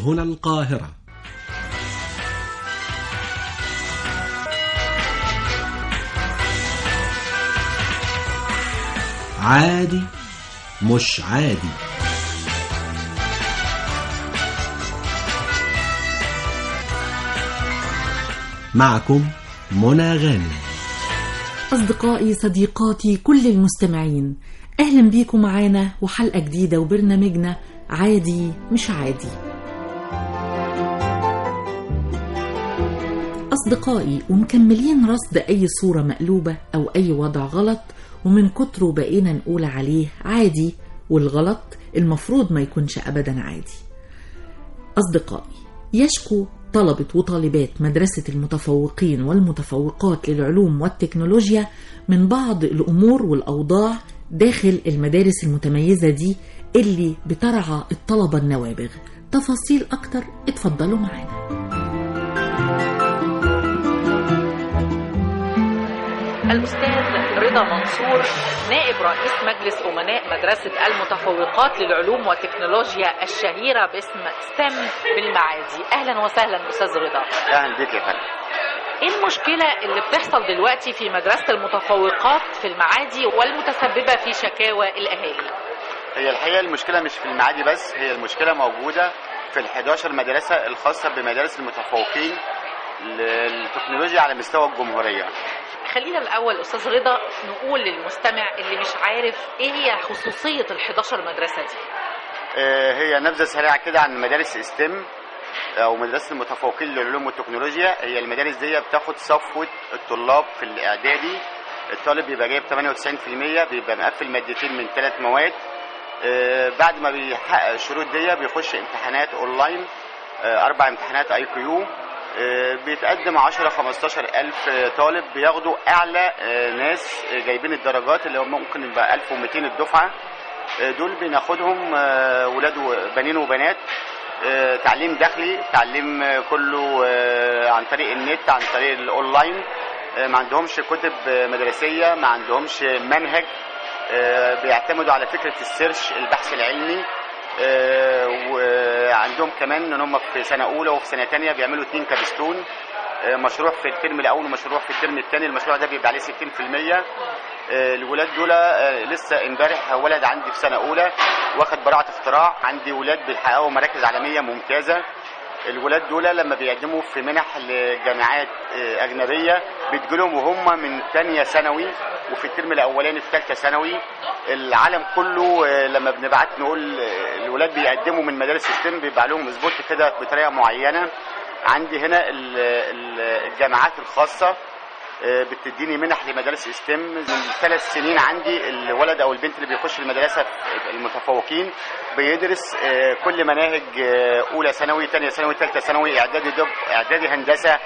هنا القاهرة عادي مش عادي معكم منى غانم أصدقائي صديقاتي كل المستمعين أهلا بيكم معانا وحلقة جديدة وبرنامجنا عادي مش عادي أصدقائي ومكملين رصد أي صورة مقلوبة أو أي وضع غلط ومن كتره بقينا نقول عليه عادي والغلط المفروض ما يكونش أبدا عادي أصدقائي يشكو طلبة وطالبات مدرسة المتفوقين والمتفوقات للعلوم والتكنولوجيا من بعض الأمور والأوضاع داخل المدارس المتميزة دي اللي بترعى الطلبة النوابغ تفاصيل أكتر اتفضلوا معانا الأستاذ رضا منصور نائب رئيس مجلس أمناء مدرسة المتفوقات للعلوم والتكنولوجيا الشهيرة باسم ستم بالمعادي أهلا وسهلا أستاذ رضا اهلا بيك يا فندم إيه المشكلة اللي بتحصل دلوقتي في مدرسة المتفوقات في المعادي والمتسببة في شكاوى الأهالي هي الحقيقه المشكله مش في المعادي بس هي المشكله موجوده في ال 11 مدرسه الخاصه بمدارس المتفوقين للتكنولوجيا على مستوى الجمهوريه خلينا الأول أستاذ رضا نقول للمستمع اللي مش عارف إيه هي خصوصية ال 11 مدرسة دي آه، هي نبذه سريعه كده عن مدارس ستيم او مدرسه المتفوقين للعلوم والتكنولوجيا هي المدارس دي بتاخد صفوه الطلاب في الاعدادي الطالب بيبقى جايب 98% بيبقى مقفل مادتين من ثلاث مواد آه، بعد ما بيحقق الشروط دي بيخش امتحانات اونلاين آه، اربع امتحانات اي كيو بيتقدم 10 15 الف طالب بياخدوا اعلى آه، ناس آه، جايبين الدرجات اللي هم ممكن يبقى 1200 الدفعه آه، دول بناخدهم آه، ولاد وبنين وبنات آه، تعليم داخلي تعليم آه، كله آه، عن طريق النت عن طريق الاونلاين آه، ما عندهمش كتب آه، مدرسيه ما عندهمش منهج آه، بيعتمدوا على فكره السيرش البحث العلمي آه، وعندهم كمان ان هم في سنه اولى وفي سنه ثانيه بيعملوا اتنين كابستون آه، مشروع في الترم الاول ومشروع في الترم الثاني المشروع ده بيبقى عليه 60% آه، الولاد دول آه، لسه امبارح ولد عندي في سنه اولى واخد براعه اختراع عندي ولاد بيحققوا مراكز عالميه ممتازه الولاد دول لما بيقدموا في منح لجامعات آه، اجنبيه بتجيلهم وهم من ثانيه ثانوي وفي الترم الاولاني في ثالثه ثانوي العالم كله آه، لما بنبعت نقول آه، الولاد بيقدموا من مدارس ستيم بيبقى لهم سبوت كده بطريقه معينه عندي هنا ال- ال- الجامعات الخاصه آه، بتديني منح لمدارس ستيم من ثلاث سنين عندي الولد او البنت اللي بيخش المدرسه المتفوقين بيدرس آه، كل مناهج آه، اولى ثانوي ثانيه ثانوي ثالثه ثانوي اعدادي دب اعدادي هندسه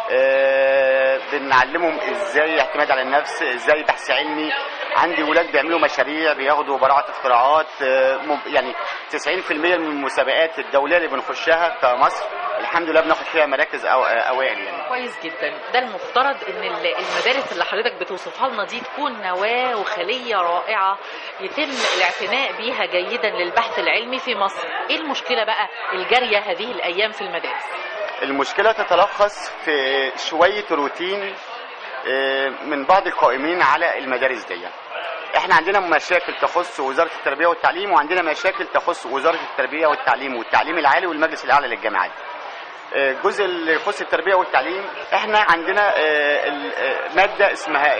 آه، بنعلمهم ازاي اعتماد على النفس ازاي بحث علمي عندي ولاد بيعملوا مشاريع بياخدوا براعه اختراعات آه، مم- يعني 90% من المسابقات الدوليه اللي بنخشها كمصر الحمد لله بناخد فيها مراكز أو اوائل يعني كويس جدا ده المفترض ان ال- المدارس اللي حضرتك بتوصفها لنا دي تكون نواه وخليه رائعه يتم الاعتناء بيها جيدا للبحث العلمي في مصر ايه المشكله بقى الجاريه هذه الايام في المدارس المشكلة تتلخص في شوية روتين آه، من بعض القائمين على المدارس دي احنا عندنا مشاكل تخص وزارة التربية والتعليم وعندنا مشاكل تخص وزارة التربية والتعليم والتعليم العالي والمجلس الأعلى للجامعات آه، الجزء اللي يخص التربية والتعليم احنا عندنا آه، ال- آه، مادة اسمها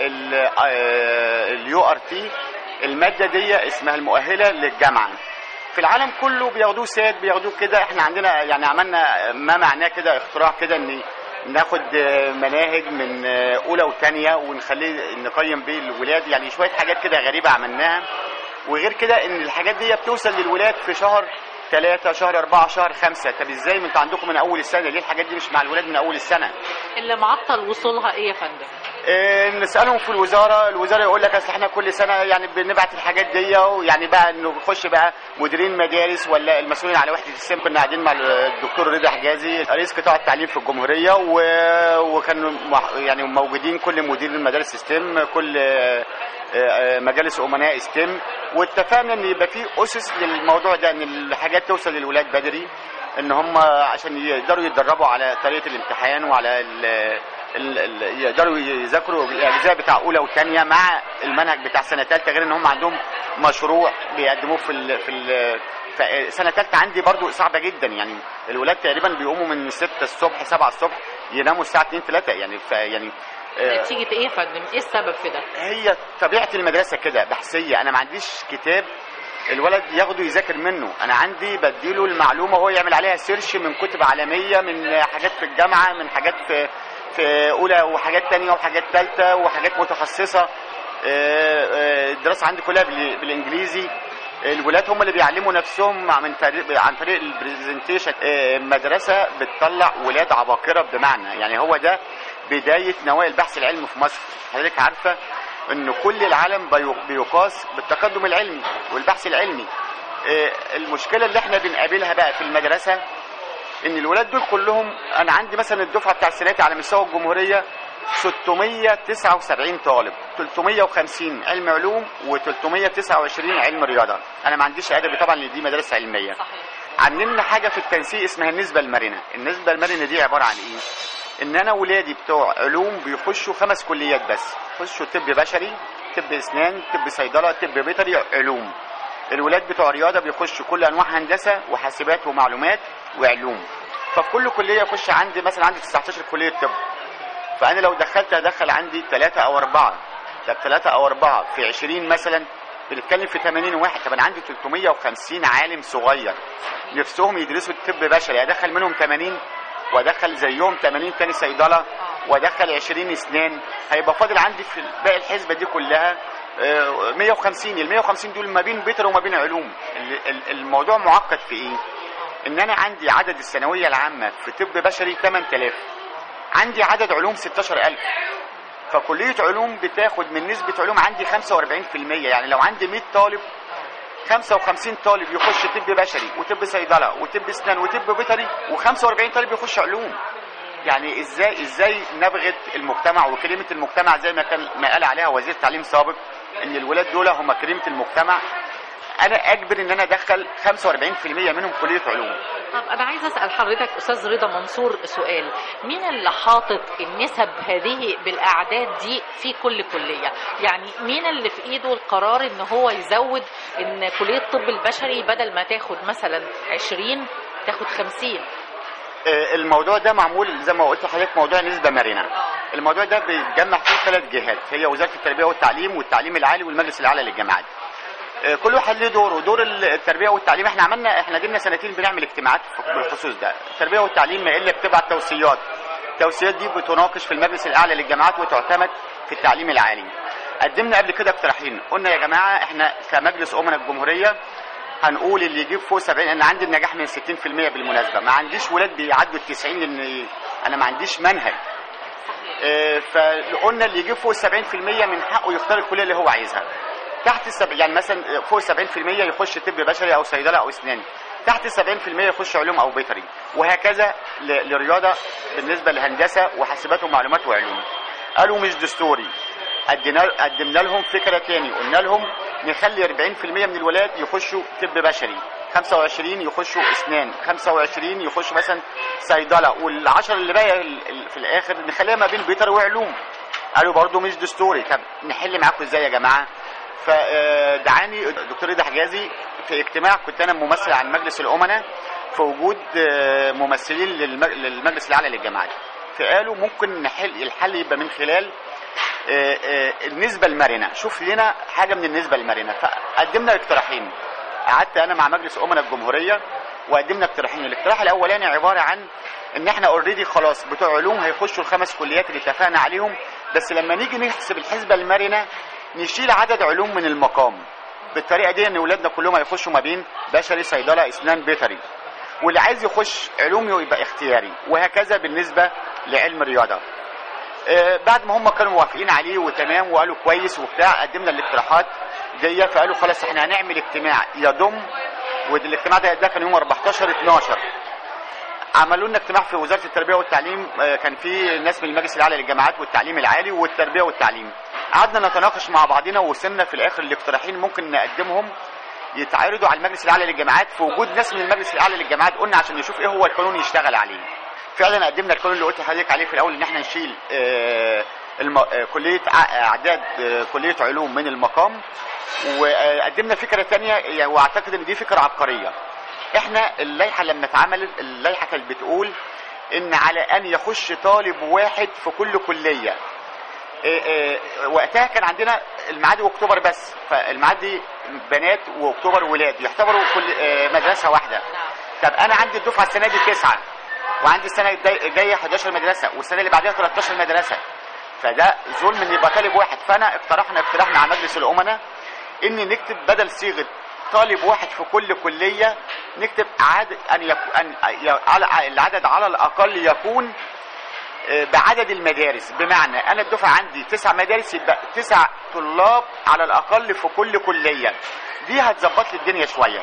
اليو ار تي المادة دي اسمها المؤهلة للجامعة في العالم كله بياخدوه ساد بياخدوه كده احنا عندنا يعني عملنا ما معناه كده اختراع كده ان ناخد آه، مناهج من آه، اولى وثانيه ونخليه نقيم بيه الولاد يعني شويه حاجات كده غريبه عملناها وغير كده ان الحاجات دي بتوصل للولاد في شهر ثلاثة شهر أربعة شهر خمسة طب ازاي ما انتوا عندكم من أول السنة ليه الحاجات دي مش مع الولاد من أول السنة اللي معطل وصولها ايه يا فندم إيه، نسالهم في الوزاره الوزاره يقول لك اصل احنا كل سنه يعني بنبعت الحاجات دي ويعني بقى انه نخش بقى مديرين مدارس ولا المسؤولين على وحده السم كنا قاعدين مع الدكتور رضا حجازي رئيس قطاع التعليم في الجمهوريه و... وكانوا مح- يعني موجودين كل مدير المدارس ستيم كل آه، آه، مجالس امناء ستيم واتفقنا ان يبقى في اسس للموضوع ده ان الحاجات توصل للولاد بدري ان هم عشان يقدروا يتدربوا على طريقه الامتحان وعلى ال ال ال يقدروا يذاكروا الاجزاء بتاع اولى وثانيه مع المنهج بتاع سنه ثالثه غير ان هم عندهم مشروع بيقدموه في ال في ال ف- سنه ثالثه عندي برضو صعبه جدا يعني الولاد تقريبا بيقوموا من 6 الصبح 7 الصبح يناموا الساعه 2 3 يعني ف يعني آه، نتيجه ايه يا فندم ايه السبب في ده هي طبيعه المدرسه كده بحثيه انا ما عنديش كتاب الولد ياخده يذاكر منه انا عندي بديله المعلومه وهو يعمل عليها سيرش من كتب عالميه من حاجات في الجامعه من حاجات في في اولى وحاجات تانية وحاجات ثالثه وحاجات متخصصه آه، آه، الدراسه عندي كلها بال- بالانجليزي الولاد هم اللي بيعلموا نفسهم من طريق عن طريق البرزنتيشن آه، مدرسه بتطلع ولاد عباقره بمعنى يعني هو ده بدايه نوايا البحث العلمي في مصر حضرتك عارفه ان كل العالم بيو- بيقاس بالتقدم العلمي والبحث العلمي آه، المشكله اللي احنا بنقابلها بقى في المدرسه ان الولاد دول كلهم انا عندي مثلا الدفعه بتاع السنه دي على مستوى الجمهوريه 679 طالب 350 علم علوم و329 علم رياضه انا ما عنديش ادبي طبعا لان دي مدارس علميه صحيح عاملين لنا حاجه في التنسيق اسمها النسبه المرنه النسبه المرنه دي عباره عن ايه ان انا ولادي بتوع علوم بيخشوا خمس كليات بس يخشوا طب بشري طب اسنان طب صيدله طب بيطري علوم الولاد بتوع رياضه بيخشوا كل انواع هندسه وحاسبات ومعلومات وعلوم ففي كل كليه يخش عندي مثلا عندي 19 كليه طب فانا لو دخلت ادخل عندي ثلاثة او اربعة طب ثلاثة او اربعة في 20 مثلا بنتكلم في 80 واحد طب انا عندي 350 عالم صغير نفسهم يدرسوا الطب بشري ادخل منهم 80 وادخل زيهم 80 تاني صيدله وادخل 20 اسنان هيبقى فاضل عندي في باقي الحسبه دي كلها آه، 150 ال 150 دول ما بين بيطر وما بين علوم ال- ال- الموضوع معقد في ايه؟ ان انا عندي عدد الثانويه العامه في طب بشري 8000 عندي عدد علوم 16000 فكليه علوم بتاخد من نسبه علوم عندي 45% يعني لو عندي 100 طالب 55 طالب يخش طب بشري وطب صيدله وطب اسنان وطب بيطري و45 طالب يخش علوم يعني ازاي ازاي نبغت المجتمع وكلمه المجتمع زي ما كان ما قال عليها وزير تعليم سابق ان الولاد دول هم كلمه المجتمع انا اجبر ان انا ادخل 45% منهم كليه علوم طب انا عايز اسال حضرتك استاذ رضا منصور سؤال مين اللي حاطط النسب هذه بالاعداد دي في كل كليه يعني مين اللي في ايده القرار ان هو يزود ان كليه الطب البشري بدل ما تاخد مثلا 20 تاخد 50 آه، الموضوع ده معمول زي ما قلت لحضرتك موضوع نسبه مرنه الموضوع ده بيتجمع فيه ثلاث جهات هي وزاره التربيه والتعليم والتعليم العالي والمجلس الاعلى للجامعات آه، كل واحد له دوره دور التربيه والتعليم احنا عملنا احنا دينا سنتين بنعمل اجتماعات في- بالخصوص ده التربيه والتعليم ما الا بتبعت توصيات التوصيات دي بتناقش في المجلس الاعلى للجامعات وتعتمد في التعليم العالي قدمنا قبل كده اقتراحين قلنا يا جماعه احنا كمجلس امنا الجمهوريه هنقول اللي يجيب فوق 70 انا عندي النجاح من 60% بالمناسبه ما عنديش ولاد بيعدوا ال 90 لان انا ما عنديش منهج آه، فقلنا اللي يجيب فوق 70% من حقه يختار الكليه اللي هو عايزها تحت السب... يعني مثلا فوق 70% يخش طب بشري او صيدله او اسنان تحت 70% يخش علوم او بيطري وهكذا ل... لرياضه بالنسبه لهندسه وحاسبات ومعلومات وعلوم قالوا مش دستوري قدمنا قدمنا لهم فكره تاني قلنا لهم نخلي 40% من الولاد يخشوا طب بشري 25 يخشوا اسنان 25 يخشوا مثلا صيدله وال10 اللي باقي ال- ال- في الاخر نخليها ما بين بيطري وعلوم قالوا برضو مش دستوري طب نحل معاكم ازاي يا جماعه فدعاني الدكتور رضا حجازي في اجتماع كنت انا ممثل عن مجلس الامناء في وجود آه، ممثلين للمج- للمجلس الاعلى للجامعات فقالوا ممكن نحل الحل يبقى من خلال آه، آه، النسبة المرنة شوف لنا حاجة من النسبة المرنة فقدمنا اقتراحين قعدت أنا مع مجلس أمنا الجمهورية وقدمنا اقتراحين الاقتراح الأولاني عبارة عن إن إحنا أوريدي خلاص بتوع علوم هيخشوا الخمس كليات اللي اتفقنا عليهم بس لما نيجي نحسب الحسبة المرنة نشيل عدد علوم من المقام بالطريقة دي إن ولادنا كلهم هيخشوا ما بين بشري صيدلة أسنان بيطري واللي عايز يخش علوم يبقى اختياري وهكذا بالنسبة لعلم الرياضة آه، بعد ما هم كانوا موافقين عليه وتمام وقالوا كويس وبتاع قدمنا الاقتراحات دي فقالوا خلاص احنا هنعمل اجتماع يضم والاجتماع ده ده كان يوم 14 12 عملوا لنا اجتماع في وزاره التربيه والتعليم آه، كان في ناس من المجلس الاعلى للجامعات والتعليم العالي والتربيه والتعليم قعدنا نتناقش مع بعضنا ووصلنا في الاخر لاقتراحين ممكن نقدمهم يتعرضوا على المجلس الاعلى للجامعات في وجود ناس من المجلس الاعلى للجامعات قلنا عشان نشوف ايه هو القانون يشتغل عليه فعلا قدمنا القانون اللي قلت لحضرتك عليه في الاول ان احنا نشيل آه، الم... آه، كليه ع- اعداد آه، كليه علوم من المقام وقدمنا فكره تانية يعني واعتقد ان دي فكره عبقريه احنا اللائحه لما اتعملت اللائحه كانت بتقول ان على ان يخش طالب واحد في كل كليه إيه إيه وقتها كان عندنا المعادي واكتوبر بس فالمعادي بنات واكتوبر ولاد يعتبروا كل إيه، مدرسه واحده طب انا عندي الدفعه السنه دي تسعه وعندي السنه الجاي- الجايه 11 مدرسه والسنه اللي بعدها 13 مدرسه فده ظلم ان يبقى طالب واحد فانا اقترحنا اقتراح مع مجلس الامناء ان نكتب بدل صيغه طالب واحد في كل كليه نكتب عدد ان يكون ان ي- على العدد على الاقل يكون آه، بعدد المدارس بمعنى انا الدفعه عندي تسع مدارس يبقى تسع طلاب على الاقل في كل كليه دي هتظبط لي الدنيا شويه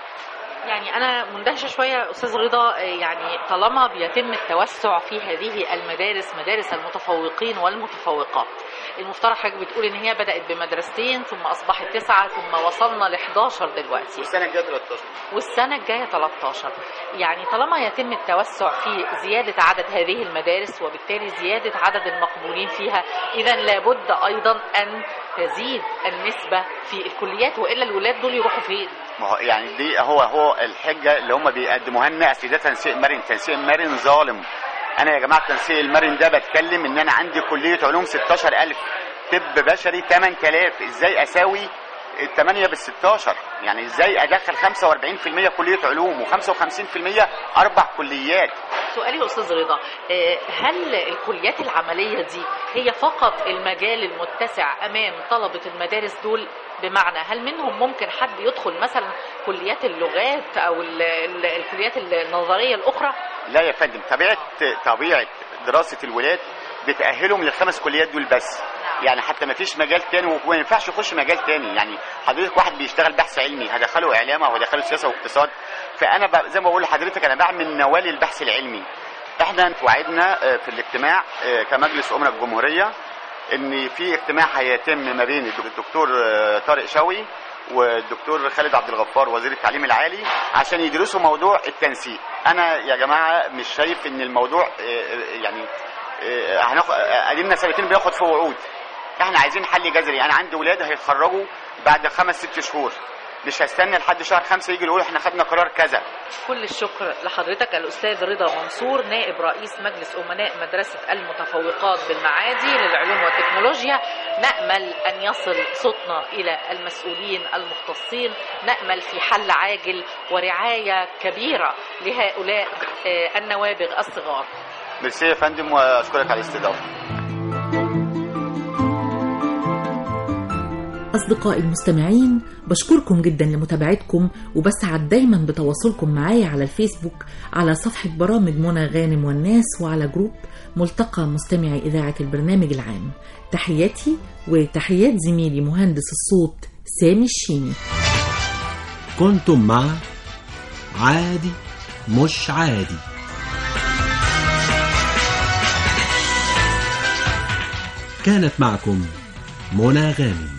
يعني انا مندهشه شويه استاذ رضا آه، يعني طالما بيتم التوسع في هذه المدارس مدارس المتفوقين والمتفوقات المفترض حضرتك بتقول ان هي بدات بمدرستين ثم اصبحت تسعه ثم وصلنا ل 11 دلوقتي والسنه الجايه 13 والسنة الجاية 13 يعني طالما يتم التوسع في زيادة عدد هذه المدارس وبالتالي زيادة عدد المقبولين فيها إذا لابد أيضا أن تزيد النسبة في الكليات وإلا الولاد دول يروحوا فين ما هو يعني دي هو هو الحجه اللي هم بيقدموها لنا اصل ده تنسيق مرن تنسيق مرن ظالم انا يا جماعه التنسيق المرن ده بتكلم ان انا عندي كليه علوم 16000 طب بشري 8000 ازاي اساوي الثمانية بال 16 يعني ازاي ادخل 45% كليه علوم و55% اربع كليات سؤالي يا أستاذ رضا آه، هل الكليات العملية دي هي فقط المجال المتسع أمام طلبة المدارس دول بمعنى هل منهم ممكن حد يدخل مثلا كليات اللغات أو ال- ال- الكليات النظرية الأخرى لا يا فندم طبيعه طبيعه دراسه الولاد بتاهلهم للخمس كليات دول بس يعني حتى ما فيش مجال تاني وما ينفعش يخش مجال تاني يعني حضرتك واحد بيشتغل بحث علمي هدخله اعلام او هدخله سياسه واقتصاد فانا ب... زي ما بقول لحضرتك انا بعمل نوال البحث العلمي احنا وعدنا آه، في الاجتماع آه، كمجلس امراء الجمهوريه ان في اجتماع هيتم ما بين الدكتور آه، طارق شوقي والدكتور خالد عبد الغفار وزير التعليم العالي عشان يدرسوا موضوع التنسيق انا يا جماعه مش شايف ان الموضوع آه، آه، يعني آه، هناخد آه، قدمنا سنتين بناخد في وعود احنا عايزين حل جذري انا عندي ولاد هيتخرجوا بعد خمس ست شهور مش هستنى لحد شهر خمسة يجي يقولوا احنا خدنا قرار كذا كل الشكر لحضرتك الأستاذ رضا منصور نائب رئيس مجلس أمناء مدرسة المتفوقات بالمعادي للعلوم والتكنولوجيا نأمل أن يصل صوتنا إلى المسؤولين المختصين نأمل في حل عاجل ورعاية كبيرة لهؤلاء آه، النوابغ الصغار ميرسي يا فندم واشكرك على الاستضافه أصدقائي المستمعين بشكركم جدا لمتابعتكم وبسعد دايما بتواصلكم معايا على الفيسبوك على صفحة برامج منى غانم والناس وعلى جروب ملتقى مستمعي إذاعة البرنامج العام تحياتي وتحيات زميلي مهندس الصوت سامي الشيمي كنتم مع عادي مش عادي كانت معكم منى غانم